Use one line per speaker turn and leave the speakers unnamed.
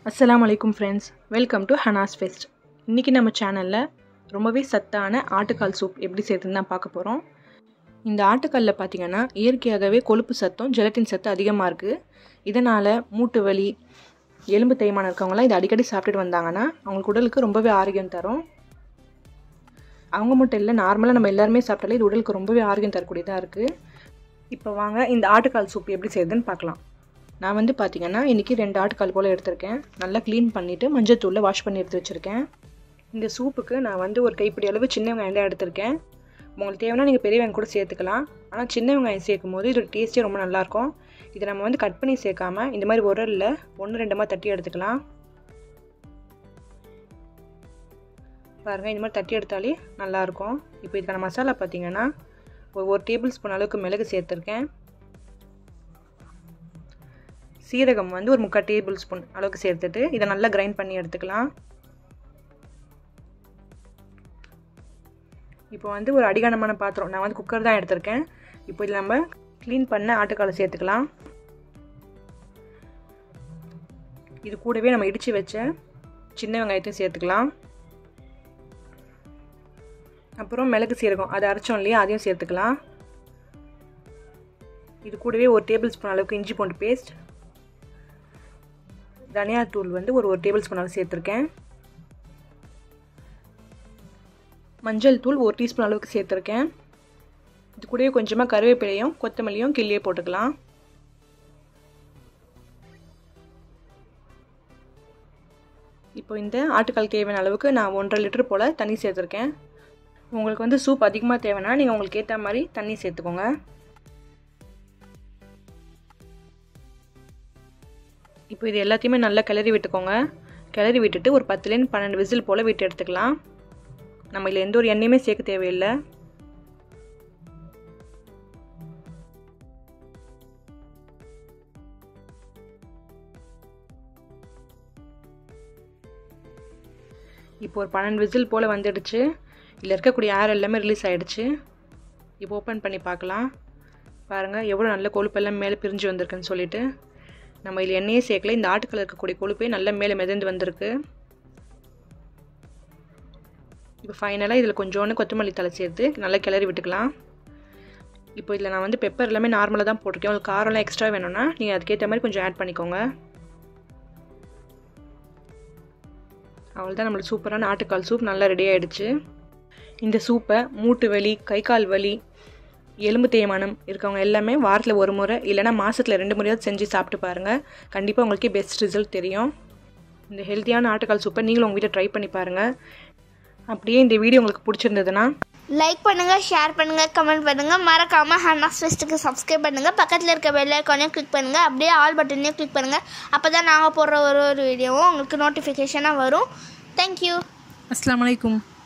அஸ்ஸலாமு அலைக்கும் friends welcome to Hana's fest இன்றைக்கி நம்ம சேனலில் ரொம்பவே சத்தான ஆட்டுக்கால் சூப் எப்படி செய்யறதுன்னு தான் பார்க்க போகிறோம் இந்த ஆட்டுக்காலில் பார்த்தீங்கன்னா இயற்கையாகவே கொழுப்பு சத்தம் ஜெலட்டின் சத்து அதிகமாக இருக்குது இதனால் மூட்டு வலி எலும்பு தேய்மானம் இருக்கவங்களாம் இதை அடிக்கடி சாப்பிட்டுட்டு வந்தாங்கன்னா அவங்களுக்கு உடலுக்கு ரொம்பவே ஆரோக்கியம் தரும் அவங்க மட்டும் இல்லை நார்மலாக நம்ம எல்லாருமே சாப்பிட்டாலே இது உடலுக்கு ரொம்பவே ஆரோக்கியம் தரக்கூடியதாக இருக்குது இப்போ வாங்க இந்த ஆட்டுக்கால் சூப் எப்படி செய்யுதுன்னு பார்க்கலாம் நான் வந்து பார்த்தீங்கன்னா இன்றைக்கி ரெண்டு ஆட்டுக்கால் போல் எடுத்திருக்கேன் நல்லா க்ளீன் பண்ணிவிட்டு மஞ்சத்தூளில் வாஷ் பண்ணி எடுத்து வச்சுருக்கேன் இந்த சூப்புக்கு நான் வந்து ஒரு கைப்பிடி அளவு சின்ன வெங்காயம் தான் எடுத்திருக்கேன் உங்களுக்கு தேவைன்னா நீங்கள் பெரிய வெங்காயம் கூட சேர்த்துக்கலாம் ஆனால் சின்ன வெங்காயம் சேர்க்கும் போது இதோட டேஸ்ட்டே ரொம்ப நல்லாயிருக்கும் இதை நம்ம வந்து கட் பண்ணி சேர்க்காம இந்த மாதிரி உரலில் ஒன்று ரெண்டுமா தட்டி எடுத்துக்கலாம் பாருங்கள் இந்த மாதிரி தட்டி எடுத்தாலே நல்லாயிருக்கும் இப்போ இதுக்கான மசாலா பார்த்தீங்கன்னா ஒரு ஒரு டேபிள் ஸ்பூன் அளவுக்கு மிளகு சேர்த்துருக்கேன் சீரகம் வந்து ஒரு முக்கால் டேபிள் ஸ்பூன் அளவுக்கு சேர்த்துட்டு இதை நல்லா கிரைண்ட் பண்ணி எடுத்துக்கலாம் இப்போ வந்து ஒரு அடிகானமான பாத்திரம் நான் வந்து குக்கர் தான் எடுத்திருக்கேன் இப்போ இதில் நம்ம க்ளீன் பண்ண ஆட்டுக்காலை சேர்த்துக்கலாம் இது கூடவே நம்ம இடித்து வச்ச சின்ன வெங்காயத்தையும் சேர்த்துக்கலாம் அப்புறம் மிளகு சீரகம் அதை அரைச்சோம் இல்லையா அதையும் சேர்த்துக்கலாம் இது கூடவே ஒரு டேபிள் ஸ்பூன் அளவுக்கு இஞ்சி பூண்டு பேஸ்ட் தனியாத்தூள் வந்து ஒரு ஒரு டேபிள் ஸ்பூன் அளவு சேர்த்துருக்கேன் மஞ்சள் தூள் ஒரு டீஸ்பூன் அளவுக்கு சேர்த்துருக்கேன் இது கூடவே கொஞ்சமாக கருவேப்பிலையும் கொத்தமல்லியும் கிள்ளியே போட்டுக்கலாம் இப்போ இந்த ஆட்டுக்கால் தேவையான அளவுக்கு நான் ஒன்றரை லிட்டர் போல் தண்ணி சேர்த்துருக்கேன் உங்களுக்கு வந்து சூப் அதிகமாக தேவைன்னா நீங்கள் உங்களுக்கு ஏற்ற மாதிரி தண்ணி சேர்த்துக்கோங்க இப்போ இது எல்லாத்தையுமே நல்லா கிளறி விட்டுக்கோங்க கிளறி விட்டுட்டு ஒரு பத்துலேருந்து பன்னெண்டு விசில் போல் விட்டு எடுத்துக்கலாம் நம்ம இதில் எந்த ஒரு எண்ணெயுமே சேர்க்க தேவையில்லை இப்போ ஒரு பன்னெண்டு விசில் போல் வந்துடுச்சு இதில் இருக்கக்கூடிய ஏர் எல்லாமே ரிலீஸ் ஆகிடுச்சு இப்போ ஓப்பன் பண்ணி பார்க்கலாம் பாருங்கள் எவ்வளோ நல்ல கொழுப்பெல்லாம் மேலே பிரிஞ்சு வந்திருக்குன்னு சொல்லிட்டு நம்ம இதில் எண்ணெயே சேர்க்கல இந்த ஆட்டுக்கல் இருக்கக்கூடிய கொழுப்பே நல்லா மேலே மிதந்து வந்திருக்கு இப்போ ஃபைனலாக இதில் கொஞ்சோண்டு கொத்தமல்லி தலை சேர்த்து நல்லா கிளறி விட்டுக்கலாம் இப்போ இதில் நான் வந்து பெப்பர் எல்லாமே நார்மலாக தான் போட்டிருக்கேன் உங்களுக்கு காரம்லாம் எக்ஸ்ட்ரா வேணும்னா நீங்கள் அதுக்கேற்ற மாதிரி கொஞ்சம் ஆட் பண்ணிக்கோங்க அவ்வளோதான் நம்மளுக்கு சூப்பரான ஆட்டுக்கால் சூப் நல்லா ரெடி ஆகிடுச்சு இந்த சூப்பை மூட்டு வலி கை கால் வலி எலும்பு தேய்மானம் இருக்கவங்க எல்லாமே வாரத்தில் ஒரு முறை இல்லைனா மாதத்தில் ரெண்டு முறையாவது செஞ்சு சாப்பிட்டு பாருங்கள் கண்டிப்பாக உங்களுக்கு பெஸ்ட் ரிசல்ட் தெரியும் இந்த ஹெல்த்தியான ஆட்டுக்கால் சூப்பை நீங்களும் உங்கள் வீட்டை ட்ரை பண்ணி பாருங்கள் அப்படியே இந்த வீடியோ உங்களுக்கு பிடிச்சிருந்ததுன்னா
லைக் பண்ணுங்க ஷேர் பண்ணுங்க கமெண்ட் பண்ணுங்க மறக்காம ஹன்னாஸ் ஃபெஸ்ட்டுக்கு சப்ஸ்கிரைப் பண்ணுங்க பக்கத்தில் இருக்க பெல் ஐக்கானையும் கிளிக் பண்ணுங்க அப்படியே ஆல் பட்டனையும் கிளிக் பண்ணுங்க அப்பதான் நாங்கள் போடுற ஒரு ஒரு வீடியோவும் உங்களுக்கு நோட்டிஃபிகேஷனாக வரும் தேங்க்யூ
அஸ்லாம் வலைக்கும்